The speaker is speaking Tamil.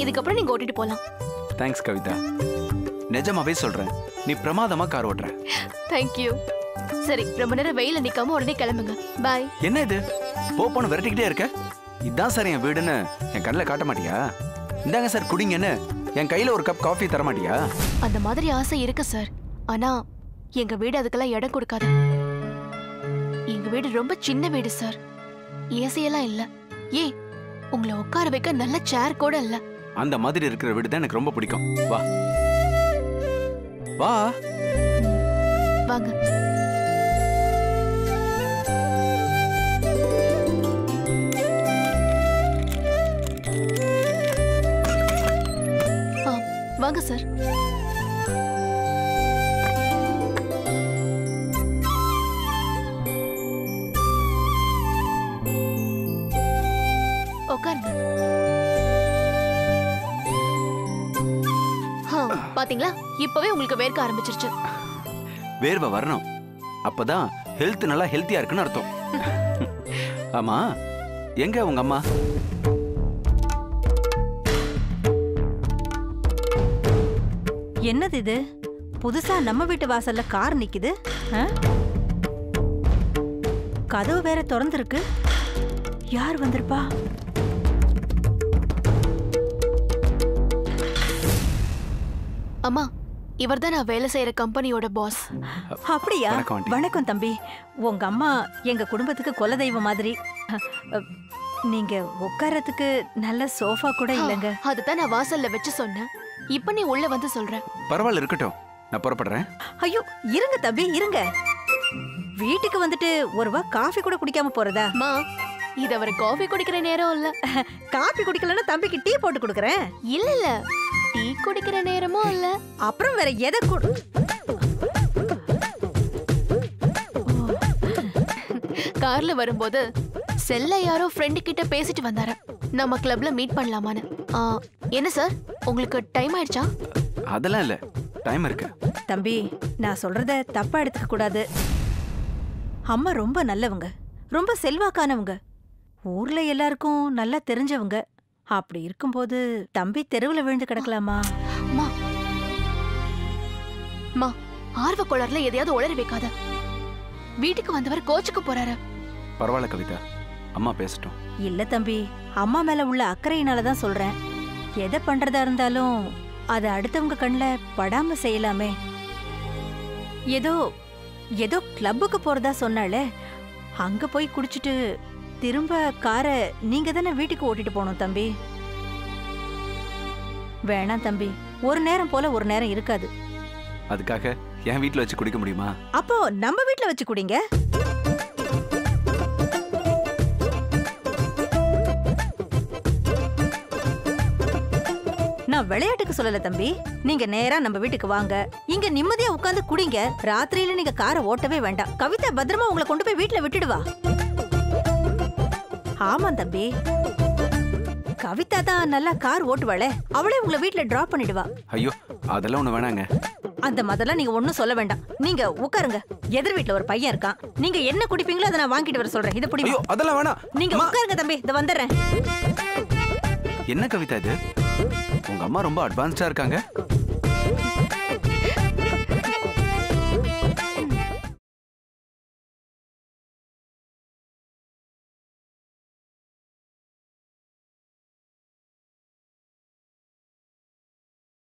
இதுக்கப்புறம் நீங்க ஓட்டிட்டு போலாம் தேங்க்ஸ் கவிதா நிஜமாவே சொல்றேன் நீ பிரமாதமா கார் ஓட்டுற தேங்க்யூ சரி ரொம்ப நேரம் வெயில நிக்காம உடனே கிளம்புங்க பாய் என்ன இது போ போன்னு விரட்டிக்கிட்டே இருக்க இதான் சார் என் வீடுன்னு என் கண்ணில் காட்ட மாட்டியா இந்தாங்க சார் குடிங்கன்னு என் கையில ஒரு கப் காஃபி தர மாட்டியா அந்த மாதிரி ஆசை இருக்கு சார் ஆனா எங்க வீடு அதுக்கெல்லாம் இடம் கொடுக்காது எங்க வீடு ரொம்ப சின்ன வீடு சார் ஏசி எல்லாம் இல்ல ஏ உங்களை உட்கார வைக்க நல்ல சேர் கூட இல்ல அந்த மாதிரி இருக்கிற வீடு தான் எனக்கு ரொம்ப பிடிக்கும் வா வா வாங்க ஆ, வாங்க சார் உட்காருங்க ஆ, பாத்தீங்களா இப்பவே உங்களுக்கு வேர்க்க ஆரம்பிச்சிருச்சு வேர்வை வரணும் அப்பதான் ஹெல்த் நல்லா ஹெல்த்தியா இருக்குன்னு அர்த்தம் ஆமா எங்க உங்க அம்மா என்னது இது புதுசா நம்ம வீட்டு வாசல்ல கார் நிக்குது ஆ? கதவு வேற திறந்திருக்கு யார் வந்திருப்பா அம்மா இவர்தான் நான் வேலை செய்யற கம்பெனியோட பாஸ் அப்படியா வணக்கம், ஆண்டி. வணக்கம் தம்பி உங்க அம்மா எங்க குடும்பத்துக்கு குலதெய்வம் மாதிரி அ, அ, நீங்க உட்கார்றதுக்கு நல்ல சோஃபா கூட இல்லைங்க அதுதான் நான் வாசல்ல வச்சு சொன்னேன் இப்ப நீ உள்ள வந்து சொல்ற பரவாயில்ல இருக்கட்டும் நான் புறப்படுறேன் ஐயோ இருங்க தம்பி இருங்க வீட்டுக்கு வந்துட்டு ஒரு வா காஃபி கூட குடிக்காம போறதா அம்மா இது அவர் காஃபி குடிக்கிற நேரம் இல்ல காஃபி குடிக்கலன்னா தம்பிக்கு டீ போட்டு கொடுக்குறேன் இல்ல இல்ல டீ குடிக்கிற நேரமும் இல்ல அப்புறம் வேற எதை கொடு கார்ல வரும்போது செல்ல யாரோ ஃப்ரெண்டு கிட்ட பேசிட்டு வந்தாரு நம்ம கிளப்ல மீட் பண்ணலாமான்னு ஆ, என்ன சார் உங்களுக்கு டைம் ஆயிடுச்சா அதெல்லாம் இல்ல டைம் இருக்கு தம்பி நான் சொல்றத தப்பா எடுத்துக்க கூடாது அம்மா ரொம்ப நல்லவங்க ரொம்ப செல்வாக்கானவங்க ஊர்ல எல்லாருக்கும் நல்லா தெரிஞ்சவங்க அப்படி இருக்கும்போது தம்பி தெருவுல விழுந்து கிடக்கலாமா அம்மா அம்மா ஆர்வ கோளாறுல எதையாவது உளறி வைக்காத வீட்டுக்கு வந்தவர் கோச்சுக்கு போறாரு பரவாயில்ல கவிதா அம்மா பேசட்டும் இல்ல தம்பி அம்மா மேல உள்ள அக்கறையினால தான் சொல்றேன் எதை பண்றதா இருந்தாலும் அது அடுத்தவங்க கண்ணுல படாம செய்யலாமே ஏதோ ஏதோ கிளப்புக்கு போறதா சொன்னாலே அங்க போய் குடிச்சிட்டு திரும்ப காரை நீங்க தானே வீட்டுக்கு ஓட்டிட்டு போகணும் தம்பி வேணாம் தம்பி ஒரு நேரம் போல ஒரு நேரம் இருக்காது அதுக்காக என் வீட்ல வச்சு குடிக்க முடியுமா அப்போ நம்ம வீட்ல வச்சு குடிங்க நான் விளையாட்டுக்கு சொல்லல தம்பி நீங்க நேரா நம்ம வீட்டுக்கு வாங்க இங்க நிம்மதியா உட்கார்ந்து குடிங்க ராத்திரியில நீங்க காரை ஓட்டவே வேண்டாம் கவிதா பத்திரமா உங்களை கொண்டு போய் வீட்ல விட்டுடுவா ஆமா தம்பி கவிதா தான் நல்லா கார் ஓட்டுவாளே அவளே உங்களை வீட்ல டிராப் பண்ணிடுவா ஐயோ அதெல்லாம் ஒண்ணு வேணாங்க அந்த மாதிரிலாம் நீங்க ஒண்ணும் சொல்ல வேண்டாம் நீங்க உட்காருங்க எதிர் வீட்ல ஒரு பையன் இருக்கான் நீங்க என்ன குடிப்பீங்களோ அதை நான் வாங்கிட்டு வர சொல்றேன் இதை ஐயோ பிடிக்கும் அதெல்லாம் வேணாம் நீங்க அம்மா, உட்காருங்க தம்பி இதை வந்துடுறேன் என்ன கவிதா இது உங்க அம்மா ரொம்ப அட்வான்ஸ்டா இருக்காங்க